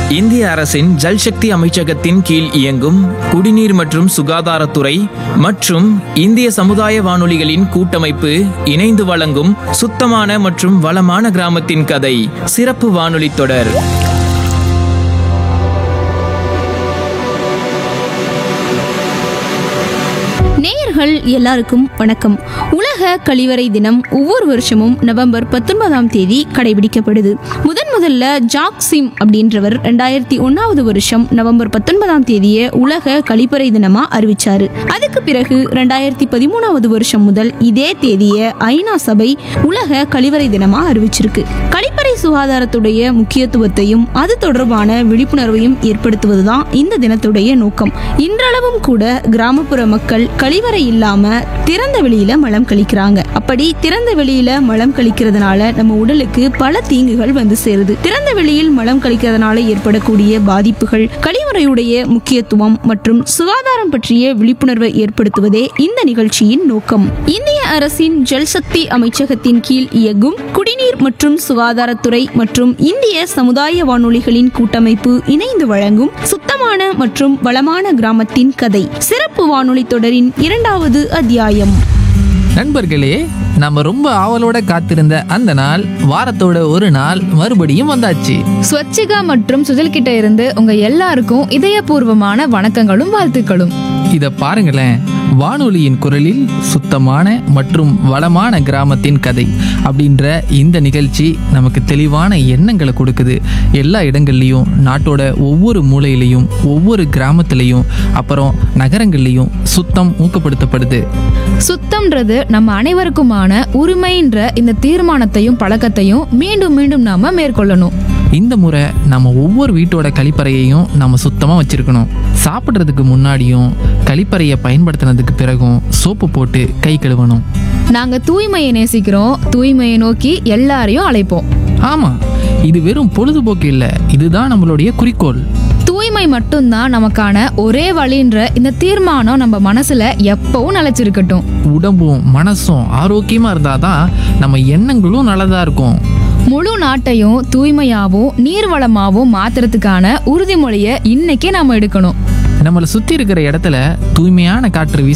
இந்திய அரசின் ஜல் சக்தி அமைச்சகத்தின் கீழ் இயங்கும் குடிநீர் மற்றும் சுகாதாரத்துறை மற்றும் இந்திய சமுதாய வானொலிகளின் கூட்டமைப்பு இணைந்து வழங்கும் சுத்தமான மற்றும் வளமான கிராமத்தின் கதை சிறப்பு வானொலி தொடர் நேயர்கள் எல்லாருக்கும் வணக்கம் உலக கழிவறை தினம் ஒவ்வொரு வருஷமும் நவம்பர் பத்தொன்பதாம் தேதி கடைபிடிக்கப்படுது முதன் முதல்ல ஜாக் சிம் அப்படின்றவர் ரெண்டாயிரத்தி ஒன்னாவது வருஷம் நவம்பர் பத்தொன்பதாம் தேதியை உலக கழிப்பறை தினமா அறிவிச்சாரு அதுக்கு பிறகு ரெண்டாயிரத்தி பதிமூணாவது வருஷம் முதல் இதே தேதியை ஐநா சபை உலக கழிவறை தினமா அறிவிச்சிருக்கு கழிப்பறை சுகாதாரத்துடைய முக்கியத்துவத்தையும் அது தொடர்பான விழிப்புணர்வையும் ஏற்படுத்துவதுதான் இந்த தினத்துடைய நோக்கம் இன்றளவும் கூட கிராமப்புற மக்கள் கழிவறை இல்லாம திறந்த வெளியில மலம் கழிக்கிறாங்க அப்படி திறந்த வெளியில மலம் கழிக்கிறதுனால நம்ம உடலுக்கு பல தீங்குகள் வந்து சேருது திறந்த வெளியில் மலம் கழிக்கிறதுனால ஏற்படக்கூடிய பாதிப்புகள் கழிவறையுடைய முக்கியத்துவம் மற்றும் சுகாதாரம் பற்றிய விழிப்புணர்வை ஏற்படுத்துவதே இந்த நிகழ்ச்சியின் நோக்கம் இந்திய அரசின் ஜல்சக்தி அமைச்சகத்தின் கீழ் இயங்கும் குடிநீர் மற்றும் சுகாதாரத்துறை மற்றும் இந்திய சமுதாய வானொலிகளின் கூட்டமைப்பு இணைந்து வழங்கும் சுத்தமான மற்றும் வளமான கிராமத்தின் கதை சிறப்பு வானொலி தொடரின் இரண்டாவது அத்தியாயம் நண்பர்களே நம்ம ரொம்ப ஆவலோட காத்திருந்த அந்த நாள் வாரத்தோட ஒரு நாள் மறுபடியும் வந்தாச்சு ஸ்வச்சிகா மற்றும் சுஜல் கிட்ட இருந்து உங்க எல்லாருக்கும் இதயபூர்வமான வணக்கங்களும் வாழ்த்துக்களும் இத பாருங்களேன் வானொலியின் குரலில் சுத்தமான மற்றும் வளமான கிராமத்தின் கதை அப்படின்ற இந்த நிகழ்ச்சி நமக்கு தெளிவான எண்ணங்களை கொடுக்குது எல்லா இடங்கள்லையும் நாட்டோட ஒவ்வொரு மூலையிலையும் ஒவ்வொரு கிராமத்துலேயும் அப்புறம் நகரங்கள்லையும் சுத்தம் ஊக்கப்படுத்தப்படுது சுத்தம்ன்றது நம்ம அனைவருக்குமான உரிமைன்ற இந்த தீர்மானத்தையும் பழக்கத்தையும் மீண்டும் மீண்டும் நாம மேற்கொள்ளணும் இந்த முறை நம்ம ஒவ்வொரு வீட்டோட கழிப்பறையையும் நம்ம சுத்தமாக வச்சிருக்கணும் சாப்பிட்றதுக்கு முன்னாடியும் கழிப்பறையை பயன்படுத்தினதுக்கு பிறகும் சோப்பு போட்டு கை கழுவணும் நாங்க தூய்மையை நேசிக்கிறோம் தூய்மையை நோக்கி எல்லாரையும் அழைப்போம் ஆமாம் இது வெறும் பொழுதுபோக்கு இல்லை இதுதான் நம்மளுடைய குறிக்கோள் தூய்மை மட்டும்தான் நமக்கான ஒரே வழின்ற இந்த தீர்மானம் நம்ம மனசுல எப்பவும் நிலைச்சிருக்கட்டும் உடம்பும் மனசும் ஆரோக்கியமாக இருந்தால் தான் நம்ம எண்ணங்களும் நல்லதாக இருக்கும் முழு நாட்டையும் தூய்மையாவும் நீர்வளமாவும் மாத்துறதுக்கான உறுதிமொழியை இன்னைக்கே நாம எடுக்கணும் நம்மளை சுற்றி இருக்கிற இடத்துல தூய்மையான காற்று வீச